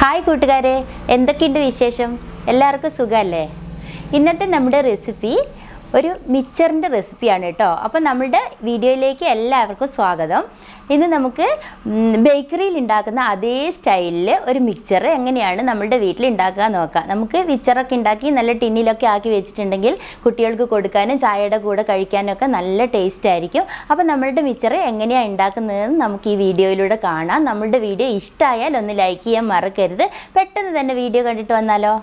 hi കൂട്ടുകാരെ എന്തൊക്കെയുണ്ട് വിശേഷം എല്ലാവർക്കും സുഖമല്ലേ ഇന്നത്തെ നമ്മുടെ റെസിപ്പി ഒരു മിച്ചറിൻ്റെ റെസിപ്പിയാണ് കേട്ടോ അപ്പോൾ നമ്മുടെ വീഡിയോയിലേക്ക് എല്ലാവർക്കും സ്വാഗതം ഇന്ന് നമുക്ക് ഉം, ബേക്കറിയിൽ ഉണ്ടാക്കുന്ന അതേ സ്റ്റൈലിൽ ഒരു മിക്സർ എങ്ങനെയാണ് നമ്മുടെ വീട്ടിൽ ഉണ്ടാക്കുക നോക്കാം നമുക്ക് മിക്സറൊക്കെ ഉണ്ടാക്കി നല്ല ടിന്നിലൊക്കെ ആക്കി വെച്ചിട്ടുണ്ടെങ്കിൽ കുട്ടികൾക്ക് കൊടുക്കാനും ചായയുടെ കൂടെ കഴിക്കാനൊക്കെ നല്ല ടേസ്റ്റ് ആയിരിക്കും അപ്പോൾ നമ്മളുടെ മിക്സർ എങ്ങനെയാണ് ഉണ്ടാക്കുന്നതെന്ന് നമുക്ക് ഈ വീഡിയോയിലൂടെ കാണാം നമ്മളുടെ വീഡിയോ ഇഷ്ടമായാൽ ഒന്ന് ലൈക്ക് ചെയ്യാൻ മറക്കരുത് പെട്ടെന്ന് തന്നെ വീഡിയോ കണ്ടിട്ട് വന്നാലോ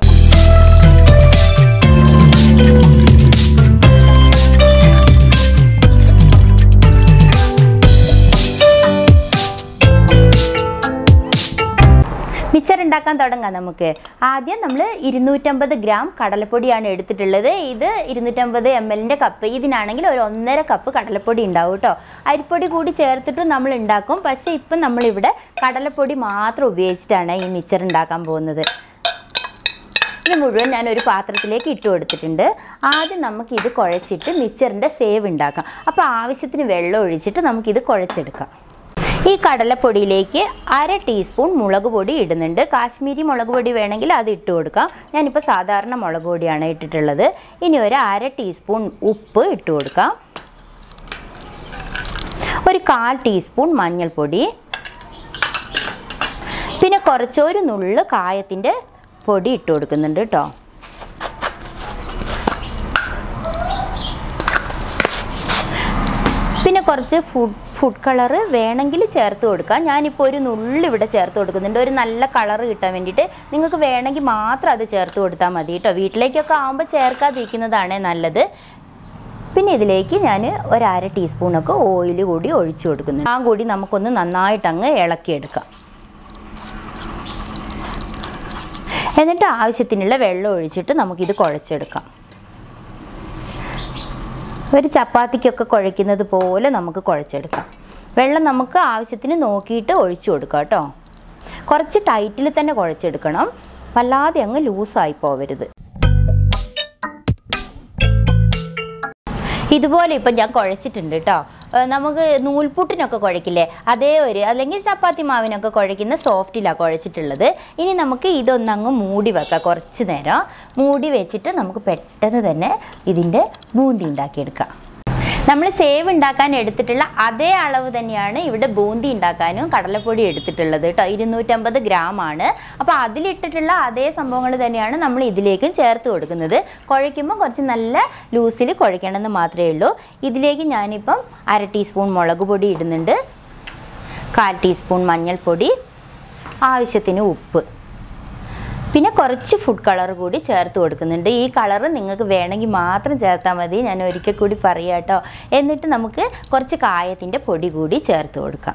മിച്ചർ ഉണ്ടാക്കാൻ തുടങ്ങാം നമുക്ക് ആദ്യം നമ്മൾ ഇരുന്നൂറ്റമ്പത് ഗ്രാം കടലപ്പൊടിയാണ് എടുത്തിട്ടുള്ളത് ഇത് ഇരുന്നൂറ്റമ്പത് എം എല്ലിൻ്റെ കപ്പ് ഇതിനാണെങ്കിൽ ഒരു ഒന്നര കപ്പ് കടലപ്പൊടി ഉണ്ടാവും കേട്ടോ അരിപ്പൊടി കൂടി ചേർത്തിട്ടും നമ്മൾ ഉണ്ടാക്കും പക്ഷേ ഇപ്പം നമ്മളിവിടെ കടലപ്പൊടി മാത്രം ഉപയോഗിച്ചിട്ടാണ് ഈ മിച്ചർ ഉണ്ടാക്കാൻ പോകുന്നത് ഇത് മുഴുവൻ ഞാൻ ഒരു പാത്രത്തിലേക്ക് ഇട്ട് കൊടുത്തിട്ടുണ്ട് ആദ്യം നമുക്കിത് കുഴച്ചിട്ട് മിച്ചറിൻ്റെ സേവ് ഉണ്ടാക്കാം അപ്പോൾ ആവശ്യത്തിന് വെള്ളം ഒഴിച്ചിട്ട് നമുക്കിത് കുഴച്ചെടുക്കാം ഈ കടലപ്പൊടിയിലേക്ക് അര ടീസ്പൂൺ മുളക് പൊടി ഇടുന്നുണ്ട് കാശ്മീരി മുളക് പൊടി വേണമെങ്കിൽ അത് ഇട്ട് കൊടുക്കാം ഞാനിപ്പോൾ സാധാരണ മുളക് പൊടിയാണ് ഇട്ടിട്ടുള്ളത് ഇനി ഒരു അര ടീസ്പൂൺ ഉപ്പ് ഇട്ട് കൊടുക്കാം ഒരു കാൽ ടീസ്പൂൺ മഞ്ഞൾപ്പൊടി പിന്നെ കുറച്ചൊരു നുള്ള് കായത്തിൻ്റെ പൊടി ഇട്ട് കൊടുക്കുന്നുണ്ട് കേട്ടോ പിന്നെ കുറച്ച് ഫുഡ് ഫുഡ് കളറ് വേണമെങ്കിൽ ചേർത്ത് കൊടുക്കാം ഞാനിപ്പോൾ ഒരു നുള്ളി ഇവിടെ ചേർത്ത് കൊടുക്കുന്നുണ്ട് ഒരു നല്ല കളറ് കിട്ടാൻ വേണ്ടിയിട്ട് നിങ്ങൾക്ക് വേണമെങ്കിൽ മാത്രം അത് ചേർത്ത് കൊടുത്താൽ മതി കേട്ടോ വീട്ടിലേക്കൊക്കെ ആകുമ്പോൾ ചേർക്കാതിരിക്കുന്നതാണ് നല്ലത് പിന്നെ ഇതിലേക്ക് ഞാൻ ഒരു അര ടീസ്പൂണൊക്കെ ഓയിൽ കൂടി ഒഴിച്ചു കൊടുക്കുന്നുണ്ട് ആ കൂടി നമുക്കൊന്ന് നന്നായിട്ട് അങ്ങ് ഇളക്കിയെടുക്കാം എന്നിട്ട് ആവശ്യത്തിനുള്ള വെള്ളം ഒഴിച്ചിട്ട് നമുക്കിത് കുഴച്ചെടുക്കാം ഒരു ചപ്പാത്തിക്കൊക്കെ കുഴയ്ക്കുന്നത് പോലെ നമുക്ക് കുഴച്ചെടുക്കാം വെള്ളം നമുക്ക് ആവശ്യത്തിന് നോക്കിയിട്ട് ഒഴിച്ചു കൊടുക്കാം കേട്ടോ കുറച്ച് ടൈറ്റിൽ തന്നെ കുഴച്ചെടുക്കണം വല്ലാതെ അങ്ങ് ലൂസായി പോവരുത് ഇതുപോലെ ഇപ്പം ഞാൻ കുഴച്ചിട്ടുണ്ട് കേട്ടോ ഏഹ് നമുക്ക് നൂൽപുട്ടിനൊക്കെ കുഴക്കില്ലേ അതേ ഒരു അല്ലെങ്കിൽ ചപ്പാത്തി മാവിനൊക്കെ കുഴക്കുന്ന സോഫ്റ്റിലാണ് കുഴച്ചിട്ടുള്ളത് ഇനി നമുക്ക് ഇതൊന്നങ്ങ് മൂടി വെക്കാം കുറച്ച് നേരം മൂടി വെച്ചിട്ട് നമുക്ക് പെട്ടെന്ന് തന്നെ ഇതിൻ്റെ ബൂന്തി ഉണ്ടാക്കിയെടുക്കാം നമ്മൾ സേവ് ഉണ്ടാക്കാൻ എടുത്തിട്ടുള്ള അതേ അളവ് തന്നെയാണ് ഇവിടെ ബൂന്തി ഉണ്ടാക്കാനും കടലപ്പൊടി എടുത്തിട്ടുള്ളത് കേട്ടോ ഇരുന്നൂറ്റമ്പത് ഗ്രാം ആണ് അപ്പോൾ അതിലിട്ടിട്ടുള്ള അതേ സംഭവങ്ങൾ തന്നെയാണ് നമ്മൾ ഇതിലേക്കും ചേർത്ത് കൊടുക്കുന്നത് കുഴയ്ക്കുമ്പോൾ കുറച്ച് നല്ല ലൂസിൽ കുഴയ്ക്കണമെന്ന് മാത്രമേ ഉള്ളൂ ഇതിലേക്ക് ഞാനിപ്പം അര ടീസ്പൂൺ മുളക് പൊടി ഇടുന്നുണ്ട് കാൽ ടീസ്പൂൺ മഞ്ഞൾപ്പൊടി ആവശ്യത്തിന് ഉപ്പ് പിന്നെ കുറച്ച് ഫുഡ് കളർ കൂടി ചേർത്ത് കൊടുക്കുന്നുണ്ട് ഈ കളർ നിങ്ങൾക്ക് വേണമെങ്കിൽ മാത്രം ചേർത്താൽ മതി ഞാൻ ഒരിക്കൽ കൂടി പറയാം കേട്ടോ എന്നിട്ട് നമുക്ക് കുറച്ച് കായത്തിൻ്റെ പൊടി കൂടി ചേർത്ത് കൊടുക്കാം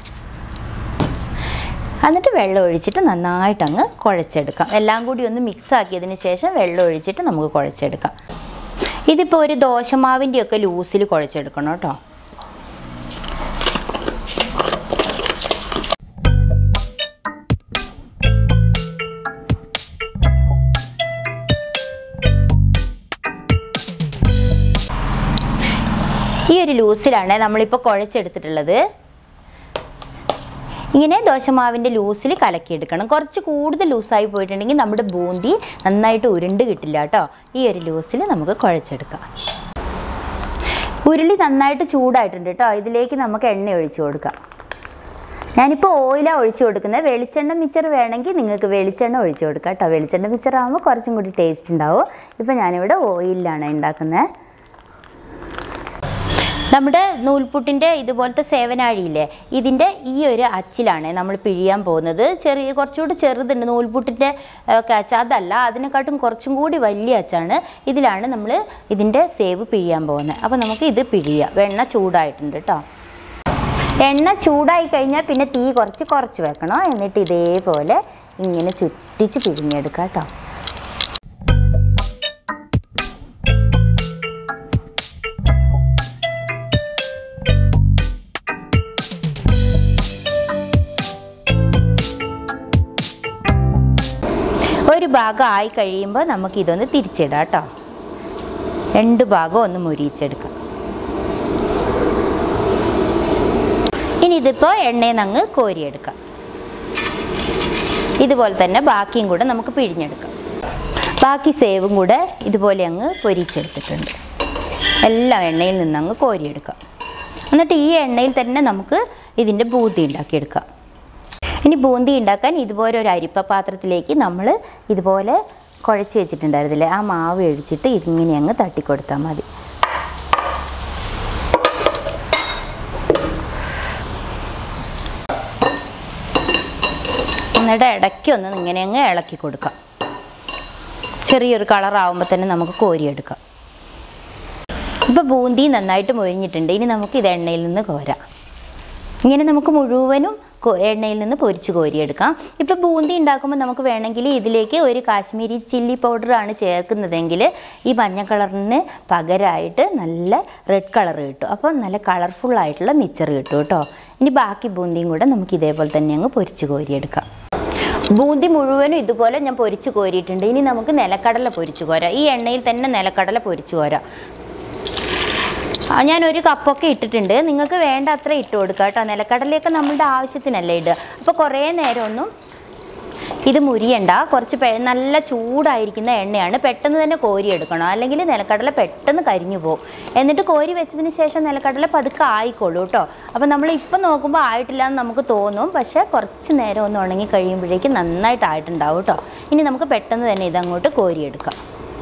എന്നിട്ട് വെള്ളം ഒഴിച്ചിട്ട് നന്നായിട്ട് അങ്ങ് കുഴച്ചെടുക്കാം എല്ലാം കൂടി ഒന്ന് മിക്സ് ആക്കിയതിന് ശേഷം വെള്ളം ഒഴിച്ചിട്ട് നമുക്ക് കുഴച്ചെടുക്കാം ഇതിപ്പോൾ ഒരു ദോശമാവിൻ്റെയൊക്കെ ലൂസിൽ കുഴച്ചെടുക്കണം കേട്ടോ ഈ ഒരു ലൂസിലാണ് നമ്മളിപ്പോൾ കുഴച്ചെടുത്തിട്ടുള്ളത് ഇങ്ങനെ ദോശമാവിൻ്റെ ലൂസിൽ കലക്കിയെടുക്കണം കുറച്ച് കൂടുതൽ ലൂസായി പോയിട്ടുണ്ടെങ്കിൽ നമ്മുടെ ബൂന്തി നന്നായിട്ട് ഉരുണ്ട് കിട്ടില്ല കേട്ടോ ഈ ഒരു ലൂസിൽ നമുക്ക് കുഴച്ചെടുക്കാം ഉരുളി നന്നായിട്ട് ചൂടായിട്ടുണ്ട് കേട്ടോ ഇതിലേക്ക് നമുക്ക് എണ്ണ ഒഴിച്ചു കൊടുക്കാം ഞാനിപ്പോൾ ഓയിലാണ് ഒഴിച്ചു കൊടുക്കുന്നത് വെളിച്ചെണ്ണ മിച്ചർ വേണമെങ്കിൽ നിങ്ങൾക്ക് വെളിച്ചെണ്ണ ഒഴിച്ചു കൊടുക്കാം കേട്ടോ വെളിച്ചെണ്ണ മിച്ചർ ആകുമ്പോൾ കുറച്ചും കൂടി ടേസ്റ്റ് ഉണ്ടാവും ഇപ്പോൾ ഞാനിവിടെ ഓയിലാണ് ഉണ്ടാക്കുന്നത് നമ്മുടെ നൂൽപുട്ടിൻ്റെ ഇതുപോലത്തെ സേവനാഴിയില്ലേ ഇതിൻ്റെ ഈ ഒരു അച്ചിലാണ് നമ്മൾ പിഴിയാൻ പോകുന്നത് ചെറിയ കുറച്ചുകൂടി ചെറുതുണ്ട് നൂൽപുട്ടിൻ്റെ ഒക്കെ അച്ച അതല്ല അതിനെക്കാട്ടും കുറച്ചും കൂടി വലിയ അച്ചാണ് ഇതിലാണ് നമ്മൾ ഇതിൻ്റെ സേവ് പിഴിയാൻ പോകുന്നത് അപ്പോൾ നമുക്ക് ഇത് പിഴിയാം വെണ്ണ ചൂടായിട്ടുണ്ട് കേട്ടോ എണ്ണ ചൂടായി കഴിഞ്ഞാൽ പിന്നെ തീ കുറച്ച് കുറച്ച് വെക്കണം എന്നിട്ട് ഇതേപോലെ ഇങ്ങനെ ചുറ്റിച്ച് പിഴിഞ്ഞെടുക്കാം കേട്ടോ ഒരു ഭാഗം ആയി കഴിയുമ്പോൾ നമുക്ക് ഇതൊന്ന് തിരിച്ചിടാം കേട്ടോ രണ്ട് ഭാഗം ഒന്ന് മുരിയിച്ചെടുക്കാം ഇനി ഇതിപ്പോൾ എണ്ണയിൽ നിന്ന് അങ്ങ് കോരിയെടുക്കാം ഇതുപോലെ തന്നെ ബാക്കിയും കൂടെ നമുക്ക് പിഴിഞ്ഞെടുക്കാം ബാക്കി സേവും കൂടെ ഇതുപോലെ അങ്ങ് പൊരിച്ചെടുത്തിട്ടുണ്ട് എല്ലാം എണ്ണയിൽ നിന്ന് അങ്ങ് കോരിയെടുക്കാം എന്നിട്ട് ഈ എണ്ണയിൽ തന്നെ നമുക്ക് ഇതിൻ്റെ ബൂന്തി ഉണ്ടാക്കിയെടുക്കാം ഇനി ബൂന്തി ഉണ്ടാക്കാൻ ഇതുപോലെ ഒരു അരിപ്പ പാത്രത്തിലേക്ക് നമ്മൾ ഇതുപോലെ കുഴച്ച് വെച്ചിട്ടുണ്ടായിരുന്നില്ലേ ആ മാവ് ഒഴിച്ചിട്ട് ഇതിങ്ങനെ അങ്ങ് തട്ടിക്കൊടുത്താൽ മതി എന്നിട്ട് ഇടയ്ക്ക് ഒന്ന് ഇങ്ങനെ അങ്ങ് ഇളക്കി കൊടുക്കാം ചെറിയൊരു കളറാവുമ്പോൾ തന്നെ നമുക്ക് കോരിയെടുക്കാം ഇപ്പോൾ ബൂന്തി നന്നായിട്ട് മൊഴിഞ്ഞിട്ടുണ്ട് ഇനി നമുക്ക് ഇത് എണ്ണയിൽ നിന്ന് കോരാം ഇങ്ങനെ നമുക്ക് മുഴുവനും കൊ- എണ്ണയിൽ നിന്ന് പൊരിച്ച് കോരിയെടുക്കാം ഇപ്പോൾ ബൂന്തി ഉണ്ടാക്കുമ്പോൾ നമുക്ക് വേണമെങ്കിൽ ഇതിലേക്ക് ഒരു കാശ്മീരി ചില്ലി പൗഡറാണ് ചേർക്കുന്നതെങ്കിൽ ഈ മഞ്ഞ കളറിന് പകരമായിട്ട് നല്ല റെഡ് കളർ കിട്ടും അപ്പോൾ നല്ല കളർഫുൾ ആയിട്ടുള്ള മിച്ചർ കിട്ടും കേട്ടോ ഇനി ബാക്കി ബൂന്തിയും കൂടെ നമുക്ക് ഇതേപോലെ തന്നെ അങ്ങ് പൊരിച്ച് കോരിയെടുക്കാം ബൂന്തി മുഴുവനും ഇതുപോലെ ഞാൻ പൊരിച്ച് കോരിയിട്ടുണ്ട് ഇനി നമുക്ക് നിലക്കടല പൊരിച്ച് കോരാം ഈ എണ്ണയിൽ തന്നെ നിലക്കടല പൊരിച്ച് കോരാം ആ, ഞാൻ ഒരു കപ്പൊക്കെ ഇട്ടിട്ടുണ്ട് നിങ്ങൾക്ക് വേണ്ട അത്ര ഇട്ട് കൊടുക്കുക കേട്ടോ നിലക്കടലയൊക്കെ നമ്മളുടെ ആവശ്യത്തിനല്ലേ ഇടുക അപ്പോൾ കുറേ നേരമൊന്നും ഇത് മുരിയണ്ട കുറച്ച് പെ നല്ല ചൂടായിരിക്കുന്ന എണ്ണയാണ് പെട്ടെന്ന് തന്നെ കോരി എടുക്കണം അല്ലെങ്കിൽ നിലക്കടല പെട്ടെന്ന് കരിഞ്ഞു പോകും എന്നിട്ട് കോരി വെച്ചതിന് ശേഷം നിലക്കടല പതുക്കെ ആയിക്കോളൂ കേട്ടോ അപ്പോൾ നമ്മൾ ഇപ്പം നോക്കുമ്പോൾ ആയിട്ടില്ല എന്ന് നമുക്ക് തോന്നും പക്ഷേ കുറച്ച് നേരം ഒന്ന് ഉണങ്ങി കഴിയുമ്പോഴേക്കും നന്നായിട്ട് ആയിട്ടുണ്ടാവും കേട്ടോ ഇനി നമുക്ക് പെട്ടെന്ന് തന്നെ ഇതങ്ങോട്ട് കോരിയെടുക്കാം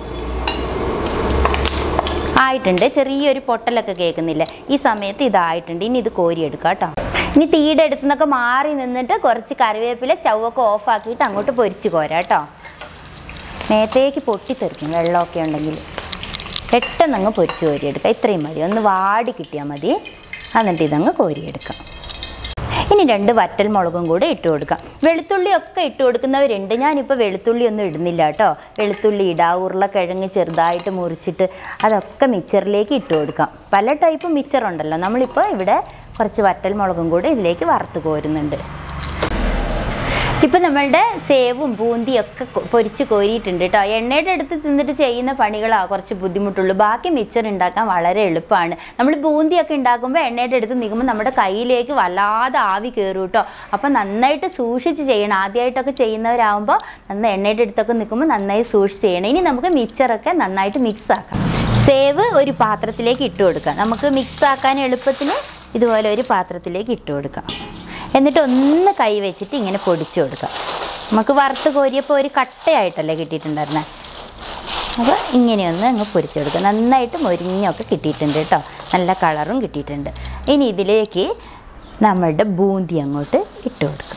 ആയിട്ടുണ്ട് ചെറിയൊരു പൊട്ടലൊക്കെ കേൾക്കുന്നില്ല ഈ സമയത്ത് ഇതായിട്ടുണ്ട് ഇനി ഇത് കോരിയെടുക്കാം കേട്ടോ ഇനി തീയുടെ അടുത്ത് നിന്നൊക്കെ മാറി നിന്നിട്ട് കുറച്ച് കറിവേപ്പില സ്റ്റൗവൊക്കെ ഓഫാക്കിയിട്ട് അങ്ങോട്ട് പൊരിച്ച് കോരാം കേട്ടോ നേരത്തേക്ക് പൊട്ടിത്തെറിക്കും വെള്ളമൊക്കെ ഉണ്ടെങ്കിൽ പെട്ടെന്ന് അങ്ങ് പൊരിച്ച് കോരിയെടുക്കാം ഇത്രയും മതി ഒന്ന് വാടി കിട്ടിയാൽ മതി എന്നിട്ട് ഇതങ്ങ് കോരിയെടുക്കാം ഇനി രണ്ട് വറ്റൽ മുളകും കൂടെ ഇട്ട് കൊടുക്കാം വെളുത്തുള്ളി ഒക്കെ ഇട്ട് കൊടുക്കുന്നവരുണ്ട് ഞാനിപ്പോൾ വെളുത്തുള്ളി ഒന്നും ഇടുന്നില്ല കേട്ടോ വെളുത്തുള്ളി ഇടാം ഉരുളക്കിഴങ്ങ് ചെറുതായിട്ട് മുറിച്ചിട്ട് അതൊക്കെ മിച്ചറിലേക്ക് ഇട്ട് കൊടുക്കാം പല ടൈപ്പ് മിച്ചർ ഉണ്ടല്ലോ നമ്മളിപ്പോൾ ഇവിടെ കുറച്ച് വറ്റൽ മുളകും കൂടെ ഇതിലേക്ക് വറുത്ത് കോരുന്നുണ്ട് ഇപ്പം നമ്മളുടെ സേവും ബൂന്തിയും ഒക്കെ കൊ- പൊരിച്ച് കോരിയിട്ടുണ്ട് കേട്ടോ എണ്ണയുടെ അടുത്ത് തിന്നിട്ട് ചെയ്യുന്ന പണികളാണ് കുറച്ച് ബുദ്ധിമുട്ടുള്ളൂ ബാക്കി മിച്ചർ ഉണ്ടാക്കാൻ വളരെ എളുപ്പമാണ് നമ്മൾ ബൂന്തിയൊക്കെ ഉണ്ടാക്കുമ്പോൾ എണ്ണയുടെ അടുത്ത് നിൽക്കുമ്പോൾ നമ്മുടെ കയ്യിലേക്ക് വല്ലാതെ ആവി കയറും കേട്ടോ അപ്പം നന്നായിട്ട് സൂക്ഷിച്ച് ചെയ്യണം ആദ്യമായിട്ടൊക്കെ ചെയ്യുന്നവരാകുമ്പോൾ നന്നായി എണ്ണയുടെ അടുത്തൊക്കെ നിൽക്കുമ്പോൾ നന്നായി സൂക്ഷിച്ച് ചെയ്യണം ഇനി നമുക്ക് മിച്ചറൊക്കെ നന്നായിട്ട് മിക്സ് ആക്കാം സേവ് ഒരു പാത്രത്തിലേക്ക് ഇട്ട് കൊടുക്കാം നമുക്ക് മിക്സ് ആക്കാൻ എളുപ്പത്തിന് ഇതുപോലെ ഒരു പാത്രത്തിലേക്ക് ഇട്ട് കൊടുക്കാം എന്നിട്ട് ഒന്ന് കൈ വെച്ചിട്ട് ഇങ്ങനെ പൊടിച്ചു കൊടുക്കാം നമുക്ക് വറുത്ത് കോരിയപ്പോൾ ഒരു കട്ടയായിട്ടല്ലേ കിട്ടിയിട്ടുണ്ടായിരുന്നത് അപ്പോൾ ഇങ്ങനെയൊന്ന് അങ്ങ് പൊരിച്ചെടുക്കുക നന്നായിട്ട് മൊരിഞ്ഞൊക്കെ കിട്ടിയിട്ടുണ്ട് കേട്ടോ നല്ല കളറും കിട്ടിയിട്ടുണ്ട് ഇനി ഇതിലേക്ക് നമ്മളുടെ ബൂന്തി അങ്ങോട്ട് ഇട്ട് കൊടുക്കുക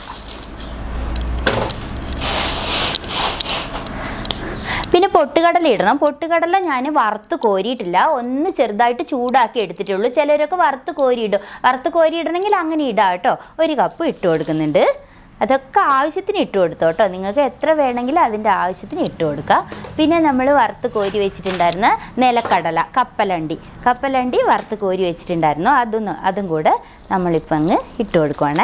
പിന്നെ പൊട്ടുകടല ഇടണം പൊട്ടുകടല ഞാൻ വറുത്ത് കോരിയിട്ടില്ല ഒന്ന് ചെറുതായിട്ട് ചൂടാക്കി എടുത്തിട്ടേ ഉള്ളൂ ചിലരൊക്കെ വറുത്ത് കോരി ഇടും വറുത്ത് കോരി ഇടണമെങ്കിൽ അങ്ങനെ ഇടാം കേട്ടോ ഒരു കപ്പ് ഇട്ട് കൊടുക്കുന്നുണ്ട് അതൊക്കെ ആവശ്യത്തിന് ഇട്ട് കൊടുത്തോ കേട്ടോ നിങ്ങൾക്ക് എത്ര വേണമെങ്കിലും അതിൻ്റെ ആവശ്യത്തിന് ഇട്ട് കൊടുക്കുക പിന്നെ നമ്മൾ വറുത്ത് കോരി വെച്ചിട്ടുണ്ടായിരുന്ന നിലക്കടല കപ്പലണ്ടി കപ്പലണ്ടി വറുത്ത് കോരി വെച്ചിട്ടുണ്ടായിരുന്നു അതൊന്ന് അതും കൂടെ നമ്മളിപ്പോൾ അങ്ങ് ഇട്ട് കൊടുക്കുവാണേ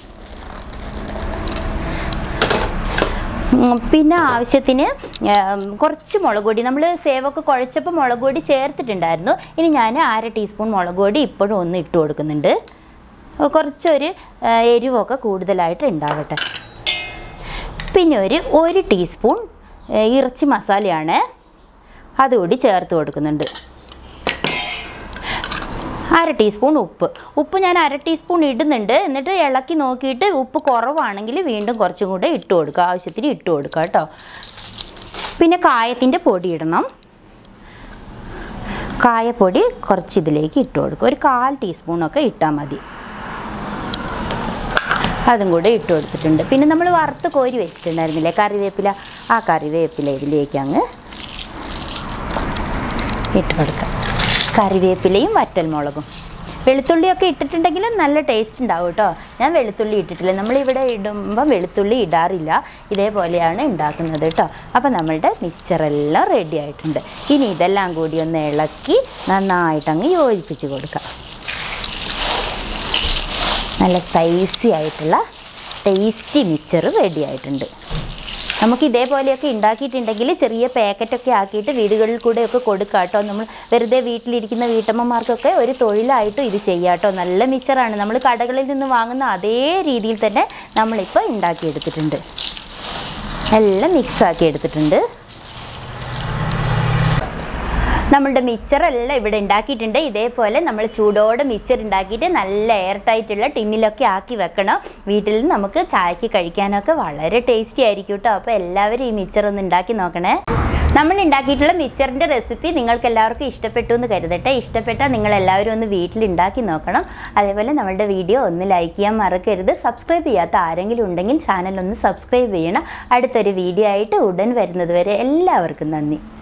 ഉം, പിന്നെ ആവശ്യത്തിന് ഉം, കുറച്ച് മുളക് പൊടി നമ്മൾ സേവൊക്കെ കുഴച്ചപ്പോൾ മുളക് പൊടി ചേർത്തിട്ടുണ്ടായിരുന്നു ഇനി ഞാൻ അര ടീസ്പൂൺ മുളക് പൊടി ഇപ്പോഴും ഒന്ന് ഇട്ട് കൊടുക്കുന്നുണ്ട് കുറച്ചൊരു ആ, എരിവൊക്കെ കൂടുതലായിട്ട് ഉണ്ടാവട്ടെ പിന്നെ ഒരു ഒരു ടീസ്പൂൺ ഏ, ഇറച്ചി മസാലയാണ് അതുകൂടി ചേർത്ത് കൊടുക്കുന്നുണ്ട് അര ടീസ്പൂൺ ഉപ്പ് ഉപ്പ് ഞാൻ അര ടീസ്പൂൺ ഇടുന്നുണ്ട് എന്നിട്ട് ഇളക്കി നോക്കിയിട്ട് ഉപ്പ് കുറവാണെങ്കിൽ വീണ്ടും കുറച്ചും കൂടെ ഇട്ട് കൊടുക്കുക ആവശ്യത്തിന് ഇട്ട് കൊടുക്കുക കേട്ടോ പിന്നെ കായത്തിൻ്റെ പൊടി ഇടണം കായപ്പൊടി കുറച്ച് ഇതിലേക്ക് ഇട്ട് കൊടുക്കുക ഒരു കാൽ ടീസ്പൂണൊക്കെ ഇട്ടാൽ മതി അതും കൂടെ ഇട്ട് കൊടുത്തിട്ടുണ്ട് പിന്നെ നമ്മൾ വറുത്ത് കോരി വെച്ചിട്ടുണ്ടായിരുന്നില്ലേ കറിവേപ്പില ആ കറിവേപ്പില ഇതിലേക്ക് അങ്ങ് ഇട്ട് കൊടുക്കാം കറിവേപ്പിലയും വറ്റൽമുളകും വെളുത്തുള്ളിയൊക്കെ ഇട്ടിട്ടുണ്ടെങ്കിൽ നല്ല ടേസ്റ്റ് ഉണ്ടാവും കേട്ടോ ഞാൻ വെളുത്തുള്ളി ഇട്ടിട്ടില്ല നമ്മളിവിടെ ഇടുമ്പോൾ വെളുത്തുള്ളി ഇടാറില്ല ഇതേപോലെയാണ് ഉണ്ടാക്കുന്നത് കേട്ടോ അപ്പോൾ നമ്മളുടെ മിക്സറെല്ലാം റെഡി ആയിട്ടുണ്ട് ഇനി ഇതെല്ലാം കൂടി ഒന്ന് ഇളക്കി നന്നായിട്ട് അങ്ങ് യോജിപ്പിച്ച് കൊടുക്കാം നല്ല സ്പൈസി ആയിട്ടുള്ള ടേസ്റ്റി മിക്സർ റെഡി ആയിട്ടുണ്ട് നമുക്ക് ഇതേപോലെയൊക്കെ ഉണ്ടാക്കിയിട്ടുണ്ടെങ്കിൽ ചെറിയ പാക്കറ്റൊക്കെ ആക്കിയിട്ട് വീടുകളിൽ കൂടെയൊക്കെ കൊടുക്കാം കേട്ടോ നമ്മൾ വെറുതെ വീട്ടിലിരിക്കുന്ന വീട്ടമ്മമാർക്കൊക്കെ ഒരു തൊഴിലായിട്ടും ഇത് ചെയ്യാം കേട്ടോ നല്ല മിച്ചറാണ് നമ്മൾ കടകളിൽ നിന്ന് വാങ്ങുന്ന അതേ രീതിയിൽ തന്നെ നമ്മളിപ്പോൾ ഉണ്ടാക്കിയെടുത്തിട്ടുണ്ട് എല്ലാം മിക്സ് ആക്കി എടുത്തിട്ടുണ്ട് നമ്മളുടെ മിക്സറെല്ലാം ഇവിടെ ഉണ്ടാക്കിയിട്ടുണ്ട് ഇതേപോലെ നമ്മൾ ചൂടോടെ മിക്സർ ഉണ്ടാക്കിയിട്ട് നല്ല എയർ ടൈറ്റുള്ള ടിന്നിലൊക്കെ ആക്കി വെക്കണം വീട്ടിൽ നിന്ന് നമുക്ക് ചായക്ക് കഴിക്കാനൊക്കെ വളരെ ടേസ്റ്റി ആയിരിക്കും കേട്ടോ അപ്പോൾ എല്ലാവരും ഈ മിക്സർ ഒന്ന് ഉണ്ടാക്കി നോക്കണേ നമ്മൾ ഉണ്ടാക്കിയിട്ടുള്ള മിക്സറിൻ്റെ റെസിപ്പി നിങ്ങൾക്ക് എല്ലാവർക്കും ഇഷ്ടപ്പെട്ടു എന്ന് കരുതട്ടെ ഇഷ്ടപ്പെട്ടാൽ നിങ്ങൾ എല്ലാവരും ഒന്ന് വീട്ടിൽ ഉണ്ടാക്കി നോക്കണം അതേപോലെ നമ്മുടെ വീഡിയോ ഒന്ന് ലൈക്ക് ചെയ്യാൻ മറക്കരുത് സബ്സ്ക്രൈബ് ചെയ്യാത്ത ആരെങ്കിലും ഉണ്ടെങ്കിൽ ചാനൽ ഒന്ന് സബ്സ്ക്രൈബ് ചെയ്യണം അടുത്തൊരു വീഡിയോ ആയിട്ട് ഉടൻ വരുന്നത് വരെ എല്ലാവർക്കും നന്ദി